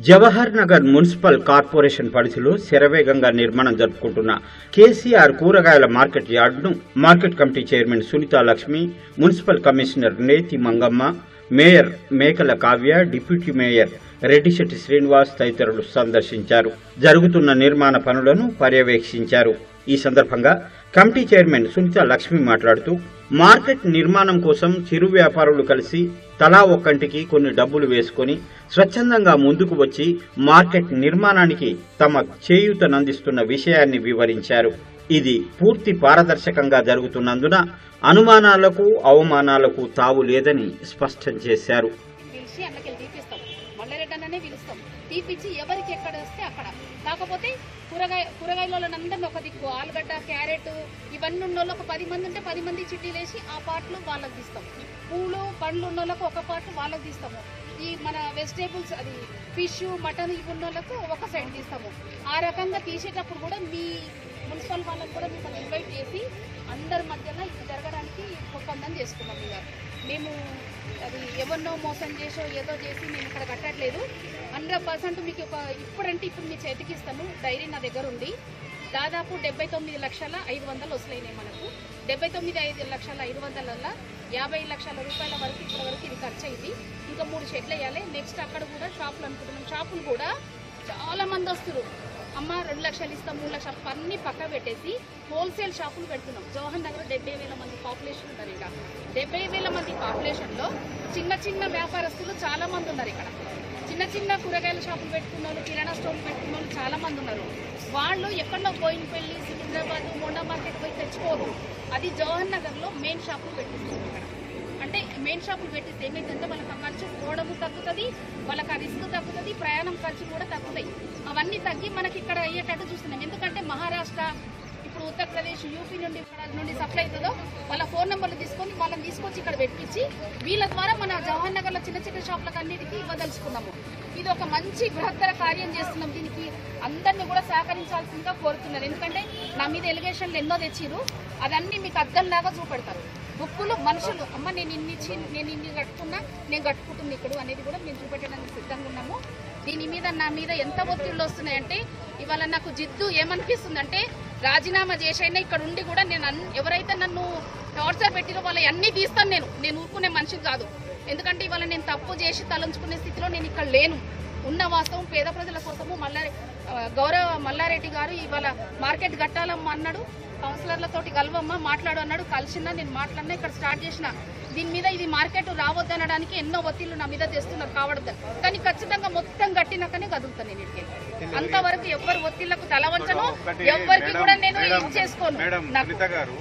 Jawahar Nagar municipal corporation పరిధిలో శరవేగంగా నిర్మాణం జరుపుకుంటున్న కేసీఆర్ కూరగాయల మార్కెట్ యార్డును market committee chairman Sunitha Lakshmi municipal commissioner Neti Mangamma mayor Mekala Kavya deputy mayor Reddishetti Srinivas తదితరులు సందర్శించారు జరుగుతున్న నిర్మాణ పనులను పర్యవేక్షించారు ఈ సందర్భంగా కమిటీ చైర్మన్ సునీత లక్ష్మి మాట్లాడుతూ మార్కెట్ నిర్మాణం కోసం చిరు వ్యాపారులు కలిసి తలా ఒక్కంటికి కొన్ని డబ్బులు వేసుకొని స్వచ్ఛందంగా ముందుకు వచ్చి మార్కెట్ నిర్మాణానికి తమ చేయూతనందిస్తున్న విషయాన్ని వివరించారు ఇది పూర్తి పారదర్శకంగా జరుగుతున్నందున అనుమానాలకు అవమానాలకు తావు లేదని స్పష్టం చేశారు పిలిచి అన్నకెళ్ళి తీపిస్తాం మల్లారెడ్డి అన్ననే పిలుస్తాం తీపిచ్చి ఎవరికి ఎక్కడ వస్తే అక్కడ కాకపోతే కూరగాయ కూరగాయలందరినీ ఒక దిక్కు ఆలుగడ్డ క్యారెట్ ఇవన్నీ ఉన్న వాళ్ళకి ఒక పది మంది ఉంటే పది మంది చిట్టీలు వేసి ఆ పాటలు వాళ్ళకి తీస్తాం పూలు పండ్లు ఉన్న వాళ్ళకి ఒక పాటు వాళ్ళకి తీస్తాము ఈ మన వెజిటేబుల్స్ అది ఫిష్ మటన్ ఇవి ఉన్న వాళ్ళకు ఒక సైడ్ తీస్తాము ఆ రకంగా తీసేటప్పుడు కూడా మీ మున్సిపల్ వాళ్ళకి కూడా మిమ్మల్ని ఇన్వైట్ చేసి అందరి మధ్యలో ఇది జరగడానికి ఒప్పందం చేసుకున్నాం ఇక మేము అది ఎవరినో మోసం చేసో ఏదో చేసి మేము ఇక్కడ కట్టట్లేదు హండ్రెడ్ పర్సెంట్ మీకు ఒక ఇప్పుడంటే ఇప్పుడు మీ చేతికి ఇస్తాను డైరీ నా దగ్గర ఉంది దాదాపు డెబ్బై తొమ్మిది లక్షల ఐదు వందలు వసూలైనాయి మనకు డెబ్బై తొమ్మిది ఐదు లక్షల ఐదు వందలల్లో యాభై లక్షల రూపాయల వరకు ఇప్పటి వరకు ఇది ఖర్చు అయింది ఇంకా మూడు షెడ్లు వేయాలి నెక్స్ట్ అక్కడ కూడా షాపులు అనుకుంటున్నాం షాపులు కూడా చాలా మంది వస్తారు అమ్మ రెండు లక్షలు ఇస్తాం మూడు లక్షలు అన్ని పక్క పెట్టేసి హోల్సేల్ షాపులు పెడుతున్నాం జవహర్ నగర్ డెబ్బై వేల మంది పాపులేషన్ ఉన్నారు ఇక్కడ డెబ్బై వేల మంది పాపులేషన్లో చిన్న చిన్న వ్యాపారస్తులు చాలా మంది ఉన్నారు ఇక్కడ చిన్న చిన్న కూరగాయల షాపులు పెట్టుకున్న వాళ్ళు కిరాణా స్టోర్లు పెట్టుకున్న వాళ్ళు చాలా మంది ఉన్నారు వాళ్ళు ఎక్కడో బోయినపల్లి సికింద్రాబాద్ మోండా మార్కెట్ పోయి తెచ్చుకోరు అది జవహర్ నగర్లో మెయిన్ షాపులు పెట్టిస్తున్నారు ఇక్కడ అంటే మెయిన్ షాపులు పెట్టిస్తే ఏమైందంటే వాళ్ళకి ఆ ఖర్చు పోవడము తగ్గుతుంది వాళ్ళకి ఆ రిస్క్ తగ్గుతుంది ప్రయాణం ఖర్చు కూడా తగ్గుతాయి అవన్నీ తగ్గి మనకి ఇక్కడ అయ్యేటట్టు చూస్తున్నాం ఎందుకంటే మహారాష్ట్ర ఇప్పుడు ఉత్తరప్రదేశ్ యూపీ నుండి ఇక్కడ నుండి సప్లై అవుతుందో వాళ్ళ ఫోన్ నెంబర్లు తీసుకొని వాళ్ళని తీసుకొచ్చి ఇక్కడ పెట్టించి వీళ్ళ ద్వారా మన జవహర్ నగర్లో చిన్న చిన్న షాపులకు అన్నిటికీ ఇవ్వదలుచుకున్నాము ఇది ఒక మంచి బృహత్తర కార్యం చేస్తున్నాం దీనికి అందరినీ కూడా సహకరించాల్సిందిగా కోరుతున్నారు ఎందుకంటే నా మీద ఎలిగేషన్లు ఎన్నో తెచ్చిరు అదన్నీ మీకు అద్దంలాగా చూపెడతారు బుక్కులు మనుషులు అమ్మ నేను ఇన్ని ఇచ్చి నేను ఇన్ని కట్టుకున్నా నేను కట్టుకుంటుంది ఇక్కడ అనేది కూడా మేము చూపెట్టడానికి సిద్ధంగా ఉన్నాము దీని మీద నా మీద ఎంత ఒత్తిళ్ళు వస్తున్నాయంటే ఇవాళ నాకు జిద్దు ఏమనిపిస్తుందంటే రాజీనామా చేసైనా ఇక్కడ ఉండి కూడా నేను అన్- ఎవరైతే నన్ను టార్చర్ పెట్టిరో వాళ్ళ అన్నీ తీస్తాను నేను నేను ఊరుకునే మనిషి కాదు ఎందుకంటే ఇవాళ నేను తప్పు చేసి తలంచుకునే స్థితిలో నేను ఇక్కడ లేను ఉన్న వాస్తవం పేద ప్రజల కోసము మల్లారె ఆ, గౌరవ మల్లారెడ్డి గారు ఇవాళ మార్కెట్ కట్టాలమ్మా అన్నాడు కౌన్సిలర్లతోటి కలవమ్మా మాట్లాడు అన్నాడు కలిసినా నేను మాట్లాడినా ఇక్కడ స్టార్ట్ చేసిన దీని మీద ఇది మార్కెట్ రావద్దనడానికి ఎన్నో ఒత్తిళ్లు నా మీద తెస్తున్నారు కావడద్దు కానీ ఖచ్చితంగా మొత్తం కట్టినాకనే కదులుతాను నేను ఇక్కడికి అంతవరకు ఎవ్వరు ఒత్తిళ్లకు తల వంచను ఎవ్వరికి కూడా నేను ఇది చేసుకోను నాకు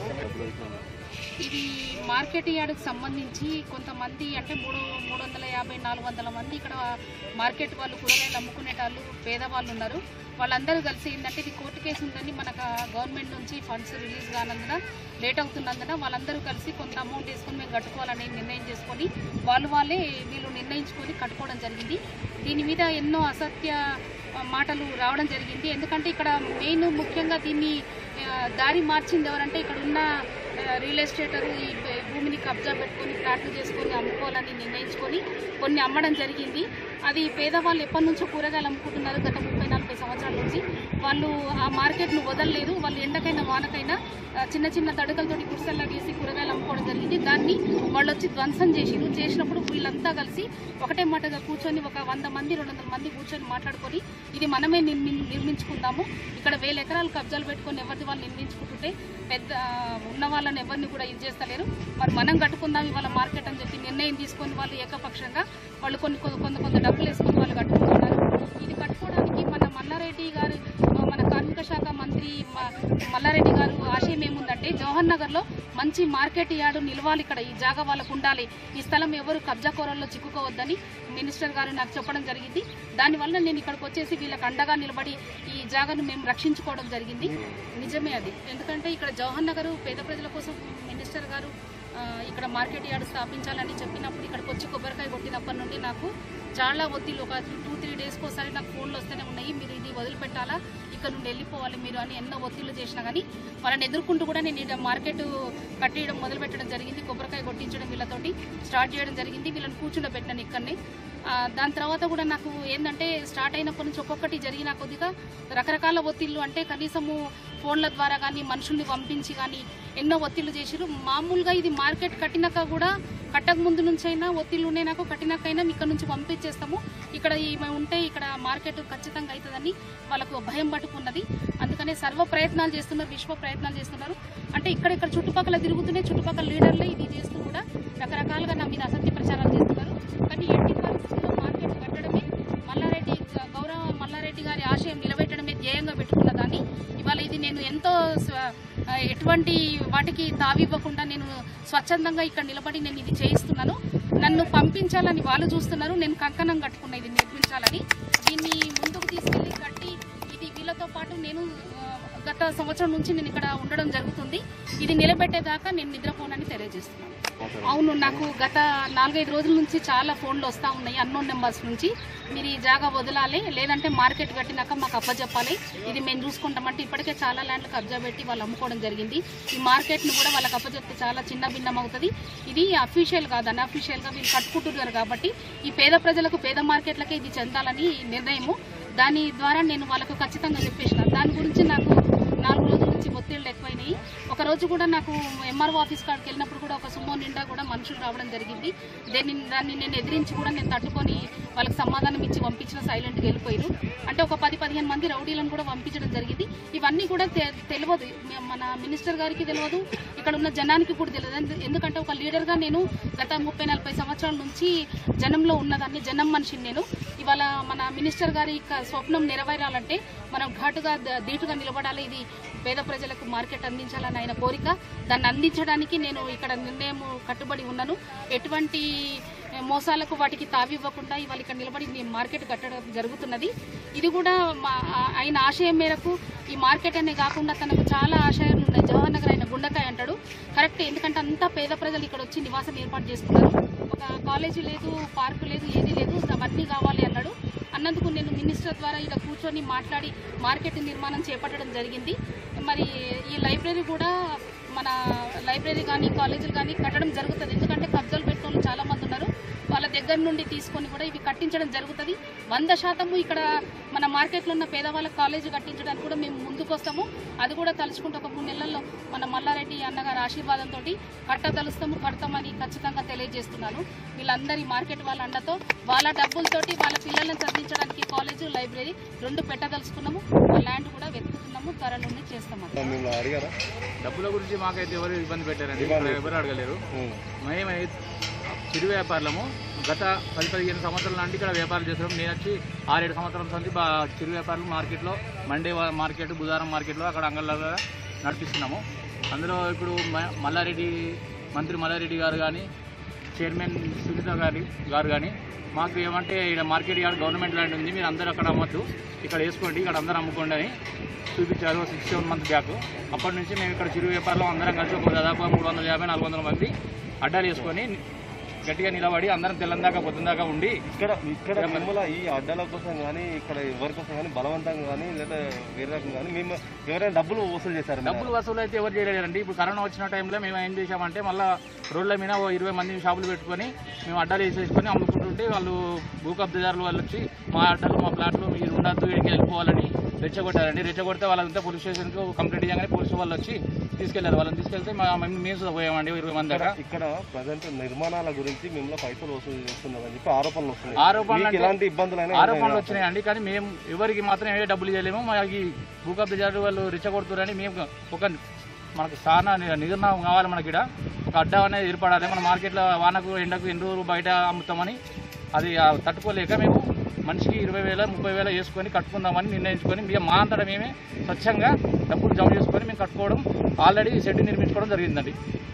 ఇది మార్కెట్ యార్డ్కి సంబంధించి కొంతమంది అంటే మూడు మూడు వందల యాభై నాలుగు వందల మంది ఇక్కడ మార్కెట్ వాళ్ళు కూరగాయలు అమ్ముకునే వాళ్ళు పేదవాళ్ళు ఉన్నారు వాళ్ళందరూ కలిసి ఏంటంటే ఇది కోర్టు కేసు ఉందని మనకు గవర్నమెంట్ నుంచి ఫండ్స్ రిలీజ్ కానందున లేట్ అవుతున్నందున వాళ్ళందరూ కలిసి కొంత అమౌంట్ వేసుకొని మేము కట్టుకోవాలని నిర్ణయం చేసుకొని వాళ్ళు వాళ్ళే వీళ్ళు నిర్ణయించుకొని కట్టుకోవడం జరిగింది దీని మీద ఎన్నో అసత్య ఆ, మాటలు రావడం జరిగింది ఎందుకంటే ఇక్కడ మెయిన్ ముఖ్యంగా దీన్ని ఆ, దారి మార్చింది ఎవరంటే ఇక్కడ ఉన్న ఆ, రియల్ ఎస్టేటర్ ఈ భూ- భూమిని కబ్జా పెట్టుకొని ఫ్లాట్లు చేసుకొని అమ్ముకోవాలని నిర్ణయించుకొని కొన్ని అమ్మడం జరిగింది అది పేదవాళ్ళు ఎప్పటి నుంచో కూరగాయలు అమ్ముకుంటున్నారు గత ముప్పై నలభై సంవత్సరాల నుంచి వాళ్ళు ఆ మార్కెట్ను వదలలేదు వాళ్ళు ఎండకైనా వానకైనా ఆ, చిన్న చిన్న తడకలతోటి గుడిసెల్లా గీసి కూరగాయలు అమ్ముకోవడం జరిగింది దాన్ని వాళ్ళు వచ్చి ధ్వంసం చేసిరు చేసినప్పుడు వీళ్ళంతా కలిసి ఒకటే మాటగా కూర్చొని ఒక వంద మంది రెండు వందల మంది కూర్చొని మాట్లాడుకొని ఇది మనమే నిర్మి నిర్మించుకుందాము ఇక్కడ వేల ఎకరాలు కబ్జాలు పెట్టుకొని ఎవరిది వాళ్ళు నిర్మించుకుంటుంటే పెద్ద ఆ, ఉన్న వాళ్ళని ఎవరిని కూడా ఇది చేస్తలేరు మరి మనం కట్టుకుందాం ఇవాళ మార్కెట్ అని చెప్పి నిర్ణయం తీసుకొని వాళ్ళు ఏకపక్షంగా వాళ్ళు కొన్ని కొంత కొంత కొంత డబ్బులు వేసుకొని వాళ్ళు కట్టుకుంటున్నారు ఇది కట్టుకోవడానికి మన మల్లారెడ్డి గారు ఆ, మన కార్మిక శాఖ మంత్రి మ- మల్లారెడ్డి గారు ఆశయం ఏముందంటే జవహర్ నగర్లో మంచి మార్కెట్ యార్డు నిలవాలి ఇక్కడ ఈ జాగా వాళ్ళకు ఉండాలి ఈ స్థలం ఎవరు కబ్జా కోరల్లో చిక్కుకోవద్దని మినిస్టర్ గారు నాకు చెప్పడం జరిగింది దానివల్ల నేను ఇక్కడికి వచ్చేసి వీళ్ళకి అండగా నిలబడి ఈ జాగాను మేము రక్షించుకోవడం జరిగింది నిజమే అది ఎందుకంటే ఇక్కడ జవహర్ నగర్ పేద ప్రజల కోసం మినిస్టర్ గారు ఆ, ఇక్కడ మార్కెట్ యార్డ్ స్థాపించాలని చెప్పినప్పుడు ఇక్కడికి వచ్చి కొబ్బరికాయ కొట్టినప్పటి నుండి నాకు చాలా ఒత్తిళ్ళు ఒక టూ త్రీ డేస్కి ఒకసారి నాకు ఫోన్లు వస్తూనే ఉన్నాయి మీరు ఇది వదిలిపెట్టాలా ఇక్కడ నుండి వెళ్ళిపోవాలి మీరు అని ఎన్నో ఒత్తిళ్ళు చేసినా కానీ వాళ్ళని ఎదుర్కొంటూ కూడా నేను ఇక్కడ మార్కెట్ కట్టేయడం మొదలు పెట్టడం జరిగింది కొబ్బరికాయ కొట్టించడం వీళ్ళతోటి స్టార్ట్ చేయడం జరిగింది వీళ్ళని కూర్చుండబెట్టినాను ఇక్కడనే ఆ, దాని తర్వాత కూడా నాకు ఏంటంటే స్టార్ట్ అయినప్పటి నుంచి ఒక్కొక్కటి జరిగిన కొద్దిగా రకరకాల ఒత్తిళ్ళు అంటే కనీసము ఫోన్ల ద్వారా కానీ మనుషుల్ని పంపించి కానీ ఎన్నో ఒత్తిళ్ళు చేసిరు మామూలుగా ఇది మార్కెట్ కట్టినాక కూడా కట్టక ముందు నుంచి అయినా ఒత్తిళ్ళు ఉన్నాయి నాకు కట్టినాకైనా ఇక్కడ నుంచి పంపించేస్తాము ఇక్కడ ఈమె ఉంటే ఇక్కడ మార్కెట్ ఖచ్చితంగా అవుతుందని వాళ్ళకు భయం పట్టుకున్నది అందుకనే సర్వ ప్రయత్నాలు చేస్తున్నారు విశ్వ ప్రయత్నాలు చేస్తున్నారు అంటే ఇక్కడ ఇక్కడ చుట్టుపక్కల తిరుగుతూనే చుట్టుపక్కల లీడర్లే ఇది చేస్తూ కూడా రకరకాలుగా నా మీద అసత్య ప్రచారాలు చేస్తున్నారు కానీ ఎట్టి పరిస్థితుల్లో మార్కెట్ కట్టడమే మల్లారెడ్డి గౌరవ మల్లారెడ్డి గారి ఆశయం నిలబెట్టడమే ధ్యేయంగా పెట్టుకున్న దాన్ని ఇవాళ ఇది నేను ఎంతో స్వ- ఆ, ఎటువంటి వాటికి తావివ్వకుండా నేను స్వచ్ఛందంగా ఇక్కడ నిలబడి నేను ఇది చేయిస్తున్నాను నన్ను పంపించాలని వాళ్ళు చూస్తున్నారు నేను కంకణం కట్టుకున్న ఇది నిర్మించాలని దీన్ని ముందుకు తీసుకెళ్లి కట్టి ఇది వీళ్ళతో పాటు నేను ఆ, గత సంవత్సరం నుంచి నేను ఇక్కడ ఉండడం జరుగుతుంది ఇది నిలబెట్టేదాకా నేను నిద్రపోనని తెలియజేస్తున్నాను అవును నాకు గత నాలుగైదు రోజుల నుంచి చాలా ఫోన్లు వస్తూ ఉన్నాయి అన్నోన్ నెంబర్స్ నుంచి మీరు ఈ జాగా వదలాలి లేదంటే మార్కెట్ కట్టినాక మాకు అప్పచెప్పాలి ఇది మేము చూసుకుంటామంటే ఇప్పటికే చాలా ల్యాండ్లు కబ్జా పెట్టి వాళ్ళు అమ్ముకోవడం జరిగింది ఈ మార్కెట్ను కూడా వాళ్ళకి అప్పచెప్తే చాలా చిన్న భిన్నం అవుతుంది ఇది అఫీషియల్ కాదు అన్అఫీషియల్గా వీళ్ళు కట్టుకుంటున్నారు కాబట్టి ఈ పేద ప్రజలకు పేద మార్కెట్లకే ఇది చెందాలని నిర్ణయము దాని ద్వారా నేను వాళ్ళకు ఖచ్చితంగా చెప్పేసిన దాని గురించి నాకు నాలుగు రోజుల నుంచి ఒత్తిళ్ళు ఎక్కువైనాయి ఒక రోజు కూడా నాకు ఎంఆర్ఓ ఆఫీస్ కాడికి వెళ్ళినప్పుడు కూడా ఒక సుమో నిండా కూడా మనుషులు రావడం జరిగింది దాన్ని దాన్ని నేను ఎదిరించి కూడా నేను తట్టుకొని వాళ్ళకి సమాధానం ఇచ్చి పంపించిన సైలెంట్గా వెళ్ళిపోయారు అంటే ఒక పది పదిహేను మంది రౌడీలను కూడా పంపించడం జరిగింది ఇవన్నీ కూడా తె- తెలియదు మన మినిస్టర్ గారికి తెలియదు ఇక్కడ ఉన్న జనానికి కూడా తెలియదు ఎందు- ఎందుకంటే ఒక లీడర్గా నేను గత ముప్పై నలభై సంవత్సరాల నుంచి జనంలో ఉన్నదాన్ని జనం మనిషిని నేను ఇవాళ మన మినిస్టర్ గారి యొక్క స్వప్నం నెరవేరాలంటే మనం ఘాటుగా ద- ధీటుగా నిలబడాలి ఇది పేద ప్రజలకు మార్కెట్ అందించాలని ఆయన కోరిక దాన్ని అందించడానికి నేను ఇక్కడ నిర్ణయం కట్టుబడి ఉన్నాను ఎటువంటి ఏ, మోసాలకు వాటికి తావివ్వకుండా ఇవాళ ఇక్కడ నిలబడి నేను మార్కెట్ కట్టడం జరుగుతున్నది ఇది కూడా మా ఆయన ఆశయం మేరకు ఈ మార్కెట్ అనే కాకుండా తనకు చాలా ఆశయాలు ఉన్నాయి జవహర్ నగర్ ఆయన గుండకాయ అంటాడు కరెక్ట్ ఎందుకంటే అంతా పేద ప్రజలు ఇక్కడ వచ్చి నివాసం ఏర్పాటు చేసుకున్నారు ఒక కాలేజీ లేదు పార్కు లేదు ఏది లేదు అవన్నీ కావాలి అన్నాడు అన్నందుకు నేను మినిస్టర్ ద్వారా ఇలా కూర్చొని మాట్లాడి మార్కెట్ నిర్మాణం చేపట్టడం జరిగింది మరి ఈ లైబ్రరీ కూడా మన లైబ్రరీ కానీ కాలేజీలు కానీ కట్టడం జరుగుతుంది ఎందుకంటే కబ్జాలు పెట్టిన వాళ్ళు చాలా మంది ఉన్నారు వాళ్ళ దగ్గర నుండి తీసుకొని కూడా ఇవి కట్టించడం జరుగుతుంది వంద శాతము ఇక్కడ మన మార్కెట్లో ఉన్న పేదవాళ్ళ కాలేజీ కట్టించడానికి కూడా మేము ముందుకు వస్తాము అది కూడా తలుచుకుంటే ఒక మూడు నెలల్లో మన మల్లారెడ్డి అన్నగారి ఆశీర్వాదంతో కట్టదలుస్తాము కడతామని ఖచ్చితంగా తెలియజేస్తున్నాను వీళ్ళందరి మార్కెట్ వాళ్ళ అండతో వాళ్ళ డబ్బులతోటి వాళ్ళ పిల్లలను చదివించడానికి కాలేజీ లైబ్రరీ రెండు పెట్టదలుచుకున్నాము ఆ ల్యాండ్ కూడా వెతుకుతున్నాము త్వరలోనే చేస్తాము మిమ్మల్ని అడిగారా డబ్బుల గురించి మాకైతే ఎవరు ఇబ్బంది పెట్టారండి ఇబ్బంది. ఇక్కడ ఎవరు అడగలేరు ఉమ్. మేమే చిరు వ్యాపారులము గత పది పదిహేను సంవత్సరాల నుండి ఇక్కడ వ్యాపారం చేస్తున్నాం నేను వచ్చి ఆరేడు సంవత్సరాల నుంచి బా చిరు వ్యాపారులు మార్కెట్లో మండే వా- మార్కెట్ బుధవారం మార్కెట్లో అక్కడ అంగళ్ళగా నడిపిస్తున్నాము అందులో ఇప్పుడు మ- మల్లారెడ్డి మంత్రి మల్లారెడ్డి గారు కానీ చైర్మన్ సునీత గారి గారు కానీ మాకు ఏమంటే ఇక్కడ మార్కెట్ యార్డ్ గవర్నమెంట్ ల్యాండ్ ఉంది మీరు అందరూ అక్కడ అమ్మద్దు ఇక్కడ వేసుకోండి ఇక్కడ అందరూ అమ్ముకోండి అని చూపించారు సిక్స్ సెవెన్ మంత్ బ్యాక్ అప్పటి నుంచి మేము ఇక్కడ చిరు వ్యాపారంలో అందరం కలిసి ఒక దాదాపు మూడు వందల యాభై నాలుగు వందల మంది అడ్డాలు వేసుకొని గట్టిగా నిలబడి అందరం తెల్లందాకా పొద్దుందాకా ఉండి ఇక్కడ ఇక్కడ మిమ్మల్ని ఈ అడ్డాల కోసం కానీ ఇక్కడ ఎవరి కోసం కానీ బలవంతంగా కానీ లేదా వేరే రకం కానీ మేము ఎవరైనా డబ్బులు వసూలు చేశారు డబ్బులు వసూలు అయితే ఎవరు చేయలేదండి ఇప్పుడు కరోనా వచ్చిన టైంలో మేము ఏం చేసామంటే మళ్ళీ రోడ్ల మీద ఓ ఇరవై మంది షాపులు పెట్టుకొని మేము అడ్డాలు వేసేసుకొని అమ్ముకుంటుంటే వాళ్ళు భూ కబ్జాదారులు వాళ్ళు వచ్చి మా అడ్డాలు మా ప్లాట్లు మీరు ఉండద్దు ఇక్కడికి వెళ్ళిపోవాలని రెచ్చగొట్టారండి రెచ్చగొడితే వాళ్ళంతా పోలీస్ స్టేషన్కి కంప్లైంట్ చేయగానే పోలీసు వాళ్ళు వచ్చి తీసుకెళ్లారు వాళ్ళని తీసుకెళ్తే మా మేము మేము కూడా పోయామండి ఇరవై మంది దాకా ఇక్కడ ప్రజెంట్ నిర్మాణాల గురించి మిమ్మల్ని పైసలు వసూలు చేస్తున్నారని చెప్పి ఆరోపణలు వస్తున్నాయి ఆరోపణలు మీకు అంటే- ఎలాంటి ఇబ్బందులైనా ఆరోపణలు వచ్చినాయండి కానీ మేము ఎవరికి మాత్రం ఏ డబ్బులు చేయలేము మాకు ఈ భూకబ్జారు వాళ్ళు రెచ్చగొడుతున్నారని మేము ఒక మనకు చాలా ని- నిర్ణయం కావాలి మనకి ఇక్కడ ఒక అడ్డా అనేది ఏర్పడాలి మన మార్కెట్లో వానకు ఎండకు ఎన్ని రోజులు బయట అమ్ముతామని అది ఆ తట్టుకోలేక మేము మనిషికి ఇరవై వేల ముప్పై వేల వేసుకొని కట్టుకుందామని నిర్ణయించుకొని మేము మా అంతటా మేమే స్వచ్ఛంగా డబ్బులు జమ చేసుకొని మేము కట్టుకోవడం ఆల్రెడీ షెడ్ నిర్మించుకోవడం జరిగిందండి